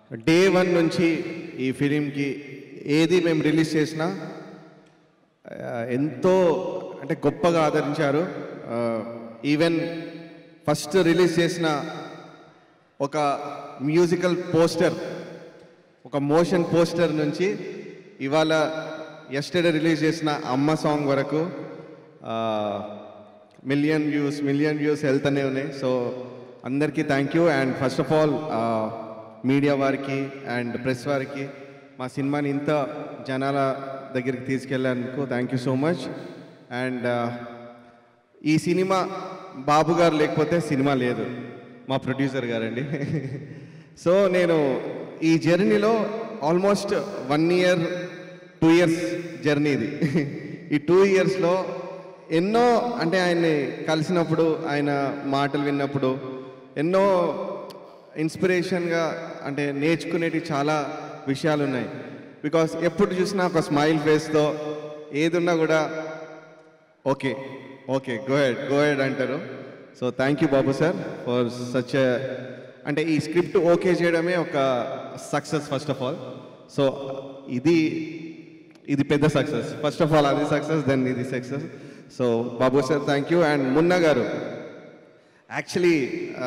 day one నుంచి ఈ ఫిలింకి ఏది మేము రిలీజ్ చేసినా ఆ, ఎంతో అంటే గొప్పగా ఆదరించారు ఈవెన్ ఫస్ట్ రిలీజ్ చేసిన ఒక మ్యూజికల్ పోస్టర్ ఒక మోషన్ పోస్టర్ నుంచి ఇవాళ ఎస్టర్డే రిలీజ్ చేసిన అమ్మ సాంగ్ వరకు మిలియన్ వ్యూస్ మిలియన్ వ్యూస్ వెళ్తూనే ఉన్నాయి సో అందరికీ thank you and first of all media వారికి అండ్ ప్రెస్ వారికి మా సినిమాని ఇంత జనాల దగ్గరికి తీసుకెళ్ళేందుకు thank you so much and ఈ సినిమా బాబు గారు లేకపోతే సినిమా లేదు మా ప్రొడ్యూసర్ గారండి సో నేను ఈ జర్నీలో almost one year two years journey ఇది ఈ టూ ఇయర్స్లో ఎన్నో అంటే ఆయన్ని కలిసినప్పుడు ఆయన మాటలు విన్నప్పుడు ఎన్నో ఇన్స్పిరేషన్గా అంటే నేర్చుకునేటి చాలా విషయాలు ఉన్నాయి బికాస్ ఎప్పుడు చూసినా ఒక స్మైల్ ఫేస్తో ఏదున్నా కూడా okay okay go ahead go ahead అంటారు so thank you Babu sir for such అంటే ఈ స్క్రిప్ట్ ఓకే చేయడమే ఒక success first of all so ఇది ఇది పెద్ద సక్సెస్ ఫస్ట్ ఆఫ్ ఆల్ అది సక్సెస్ దెన్ ఇది success so Babu sir thank you and Munna garu actually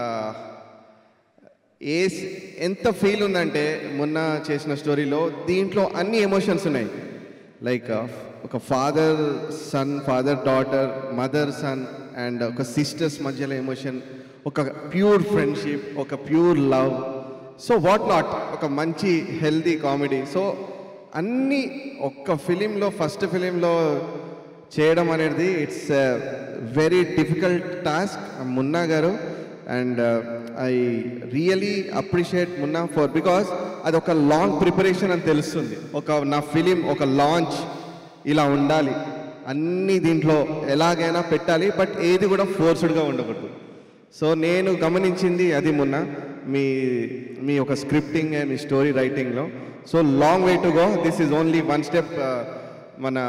ఏ స్- ఎంత ఫీల్ ఉందంటే మొన్న చేసిన స్టోరీలో దీంట్లో అన్ని ఎమోషన్స్ ఉన్నాయి లైక్ ఒక father son father daughter mother son and ఒక సిస్టర్స్ మధ్యలో ఎమోషన్ ఒక ప్యూర్ ఫ్రెండ్షిప్ ఒక pure love so what not ఒక మంచి హెల్దీ కామెడీ సో అన్ని ఒక్క ఫిలింలో ఫస్ట్ ఫిలింలో చేయడం అనేది it's very difficult task Munna garu and I really appreciate Munna for because అది ఒక లాంగ్ ప్రిపరేషన్ అని తెలుస్తుంది ఒక నా ఫిలిం ఒక లాంచ్ ఇలా ఉండాలి అన్ని దీంట్లో ఎలాగైనా పెట్టాలి బట్ ఏది కూడా ఫోర్స్డ్గా ఉండకూడదు సో నేను గమనించింది అది మొన్న మీ మీ ఒక స్క్రిప్టింగ్ మీ స్టోరీ రైటింగ్లో so long way to go this is only one step మన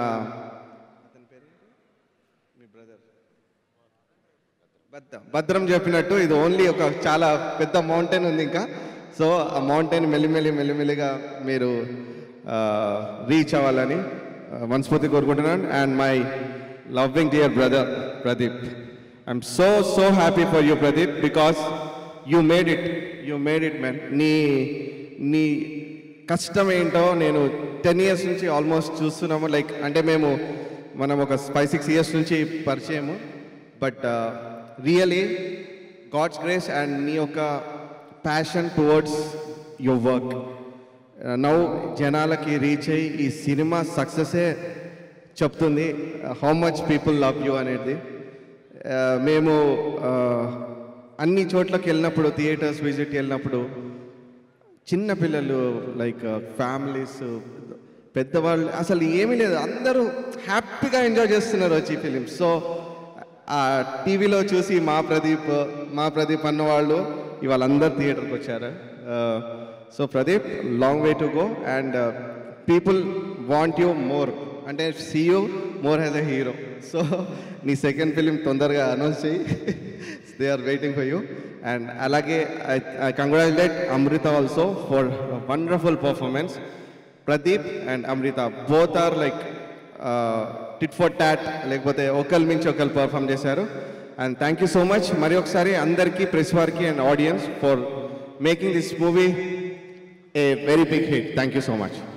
భద్రం భద్రం చెప్పినట్టు ఇది ఓన్లీ ఒక చాలా పెద్ద మౌంటైన్ ఉంది ఇంకా సో ఆ మౌంటైన్ మెల్లిమెల్లి మెల్లిమెల్లిగా మీరు రీచ్ అవ్వాలని ఆ, మనస్ఫూర్తి కోరుకుంటున్నాను and my loving dear brother Pradeep I'm so so happy for you Pradeep because you made it you made it man నీ నీ కష్టం ఏంటో నేను టెన్ ఇయర్స్ నుంచి ఆల్మోస్ట్ చూస్తున్నాము లైక్ అంటే మేము మనం ఒక ఫైవ్ సిక్స్ ఇయర్స్ నుంచి పరిచయము but really God's grace and నీ యొక్క passion towards your work now జనాలకి రీచ్ అయ్యి ఈ సినిమా సక్సెసే చెప్తుంది how much people love you అనేది Uh, మేము uh, అన్ని చోట్లకి వెళ్ళినప్పుడు థియేటర్స్ విజిట్ వెళ్ళినప్పుడు చిన్న పిల్లలు లైక్ ఫ్యామిలీస్ పెద్దవాళ్ళు అసలు ఏమీ లేదు అందరూ హ్యాపీగా ఎంజాయ్ చేస్తున్నారు వచ్చి ఫిలిం సో ఆ టీవీలో చూసి మా ప్రదీప్ మా ప్రదీప్ అన్న వాళ్ళు ఇవాళ అందరు థియేటర్కి వచ్చారు so Pradeep long way to go and people want you more అంటే see you more has a hero so నీ సెకండ్ ఫిలిం తొందరగా అనౌన్స్ చేయి they are waiting for you and అలాగే I congratulate Amrita also for wonderful performance Pradeep and Amrita both are like tit for tat లేకపోతే ఒకరి మించి ఒకరు perform చేశారు and thank you so much మరి ఒకసారి అందరికీ ప్రెస్ వారికి and audience for making this movie a very big hit thank you so much